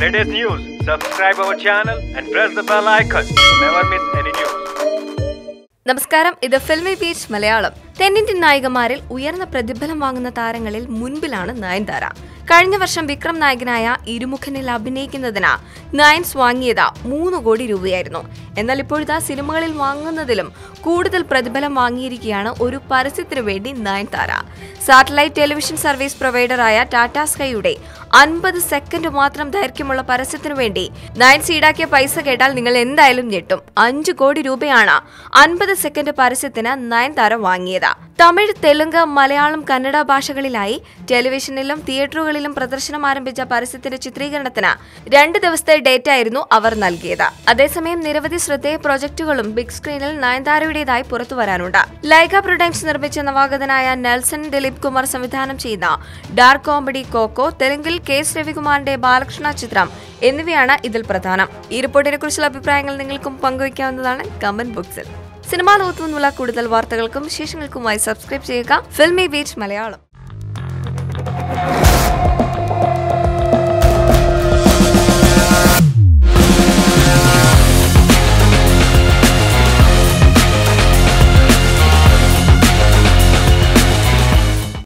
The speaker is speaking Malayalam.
latest news, subscribe our channel and press the bell icon to never miss any news. നമസ്കാരം ഇത് ഫിൽമി ബീച്ച് മലയാളം തെന്നിന്ത്യൻ നായികമാരിൽ ഉയർന്ന പ്രതിഫലം വാങ്ങുന്ന താരങ്ങളിൽ മുൻപിലാണ് നയൻതാര കഴിഞ്ഞ വർഷം വിക്രം നായകനായ ഇരുമുഖനിൽ അഭിനയിക്കുന്നതിന് നയൻസ് വാങ്ങിയത് മൂന്ന് കോടി രൂപയായിരുന്നു എന്നാൽ ഇപ്പോഴത്തെ സിനിമകളിൽ വാങ്ങുന്നതിലും കൂടുതൽ പ്രതിഫലം വാങ്ങിയിരിക്കുകയാണ് ഒരു പരസ്യത്തിനു വേണ്ടി നയൻതാര സാറ്റലൈറ്റ് ടെലിവിഷൻ സർവീസ് പ്രൊവൈഡറായ ടാറ്റ സ്കൈയുടെ അൻപത് സെക്കൻഡ് മാത്രം ദൈർഘ്യമുള്ള പരസ്യത്തിനു വേണ്ടി നയൻസ് ഈടാക്കിയ പൈസ കേട്ടാൽ നിങ്ങൾ എന്തായാലും ഞെട്ടും അഞ്ചു കോടി രൂപയാണ് അൻപത് സെക്കൻഡ് പരസ്യത്തിന് നയൻതാര വാങ്ങിയത് തമിഴ് തെലുങ്ക് മലയാളം കന്നഡ ഭാഷകളിലായി ടെലിവിഷനിലും തിയേറ്ററുകളിലും പ്രദർശനം ആരംഭിച്ച പരസ്യത്തിന്റെ ചിത്രീകരണത്തിന് രണ്ട് ദിവസത്തെ ഡേറ്റ് ആയിരുന്നു അവർ നൽകിയത് അതേസമയം നിരവധി ശ്രദ്ധേയ പ്രൊജക്ടുകളും ബിഗ് സ്ക്രീനിൽ നയൻതാരയുടേതായി പുറത്തു വരാനുണ്ട് ലൈക പ്രൊഡക്ട്സ് നിർമ്മിച്ച നവാഗതനായ നെൽസൺ ദിലീപ് കുമാർ സംവിധാനം ചെയ്ത ഡാർക്ക് കോമഡി കോക്കോ തെലുങ്കിൽ കെ എസ് രവികുമാറിന്റെ ബാലകൃഷ്ണ ചിത്രം എന്നിവയാണ് ഇതിൽ പ്രധാനം ഈ റിപ്പോർട്ടിനെ കുറിച്ചുള്ള അഭിപ്രായങ്ങൾ നിങ്ങൾക്കും പങ്കുവയ്ക്കാവുന്നതാണ് കമന്റ് ബോക്സിൽ സിനിമാ ലോകത്തു നിന്നുള്ള കൂടുതൽ വാർത്തകൾക്കും വിശേഷങ്ങൾക്കുമായി സബ്സ്ക്രൈബ് ചെയ്യുക ഫിൽമി ബീച്ച് മലയാളം